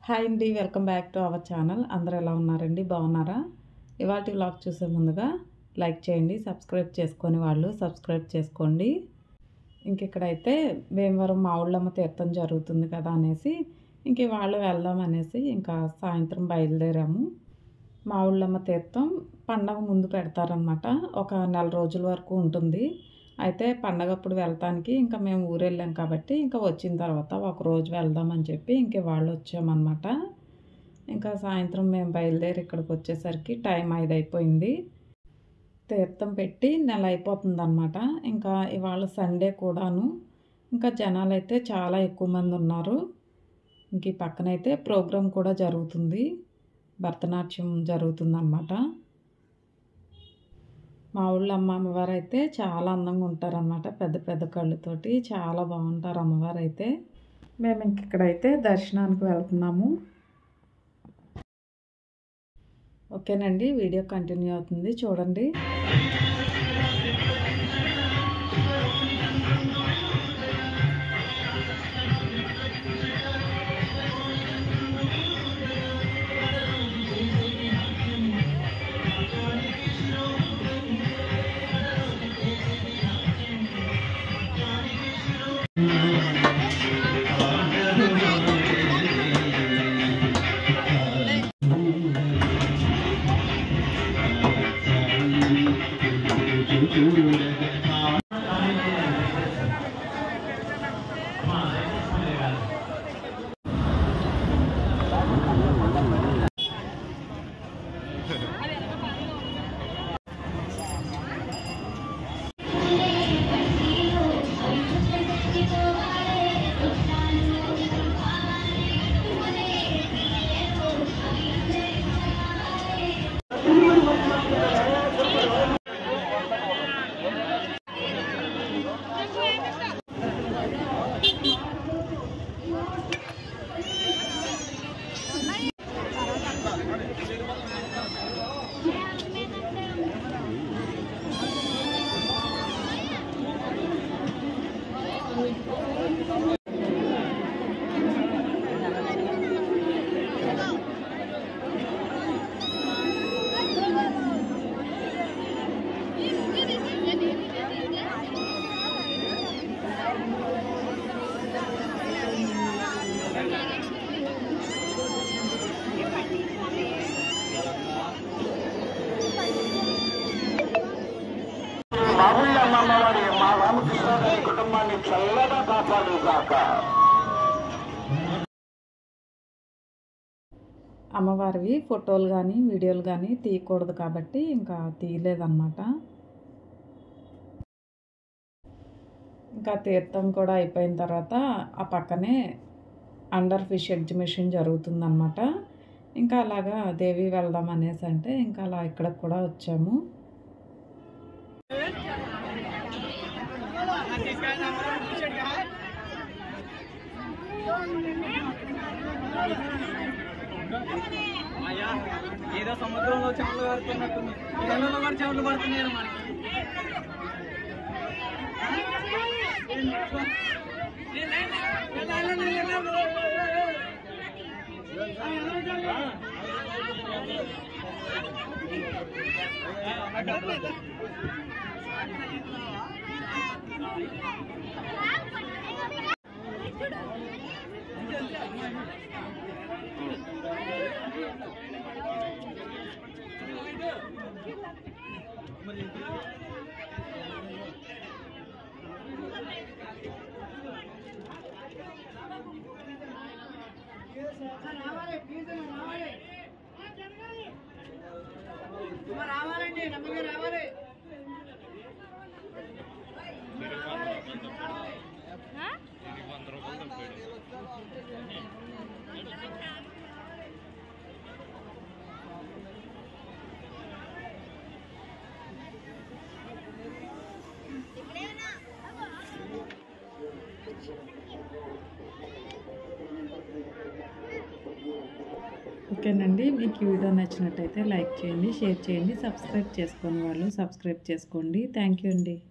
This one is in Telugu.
హాయ్ అండి welcome back to our channel అందరూ ఎలా ఉన్నారండి బాగున్నారా ఇవాళ వ్లాగ్ చూసే ముందుగా లైక్ చేయండి సబ్స్క్రైబ్ చేసుకొని వాళ్ళు సబ్స్క్రైబ్ చేసుకోండి ఇంక ఇక్కడైతే భీమవరం మావుళ్ళమ్మ తీర్థం జరుగుతుంది కదా అనేసి ఇంక వాళ్ళు వెళ్దాం అనేసి ఇంకా సాయంత్రం బయలుదేరాము మావుళ్ళమ్మ తీర్థం పండగ ముందు పెడతారనమాట ఒక నెల రోజుల వరకు ఉంటుంది అయితే పండగప్పుడు వెళ్తానికి ఇంకా మేము ఊరు వెళ్ళాం కాబట్టి ఇంకా వచ్చిన తర్వాత ఒక రోజు వెళ్దామని చెప్పి ఇంక వాళ్ళు వచ్చామన్నమాట ఇంకా సాయంత్రం మేము బయలుదేరి ఇక్కడికి వచ్చేసరికి టైం ఐదు అయిపోయింది తీర్థం పెట్టి నెల అయిపోతుంది అనమాట ఇంకా ఇవాళ సండే కూడాను ఇంకా జనాలు అయితే చాలా ఎక్కువ మంది ఉన్నారు ఇంక ఈ పక్కనైతే ప్రోగ్రాం కూడా జరుగుతుంది భరతనాట్యం జరుగుతుందన్నమాట మా ఊళ్ళో అమ్మ అమ్మవారు అయితే చాలా అందంగా ఉంటారన్నమాట పెద్ద పెద్ద కళ్ళతోటి చాలా బాగుంటారు అమ్మవారు అయితే మేము ఇంక ఇక్కడైతే దర్శనానికి వెళ్తున్నాము ఓకేనండి వీడియో కంటిన్యూ అవుతుంది చూడండి బాబుల్లమ్మ వారి మా రామకృష్ణ గారి కుటుంబాన్ని చల్లగా కాపాడు కాక అమ్మవారివి ఫోటోలు కానీ వీడియోలు కానీ తీయకూడదు కాబట్టి ఇంకా తీయలేదన్నమాట ఇంకా తీర్థం కూడా అయిపోయిన తర్వాత ఆ పక్కనే అండర్ ఫిష్ ఎగ్జిబిషన్ జరుగుతుందన్నమాట ఇంకా అలాగా దేవి వెళ్దాం అనేసి అంటే ఇంకా అలా ఇక్కడికి కూడా వచ్చాము అయ్యా ఏదో సముద్రంలో చెమటలు పడుతున్నట్టుంది ఇళ్ళలో కూడా చెమటలు పడుతున్నాయి మనకి రావాలండి నమ్మగా రావాలి ఓకేనండి మీకు ఈ వీడియో నచ్చినట్టయితే లైక్ చేయండి షేర్ చేయండి సబ్స్క్రైబ్ చేసుకొని వాళ్ళు సబ్స్క్రైబ్ చేసుకోండి థ్యాంక్ యూ అండి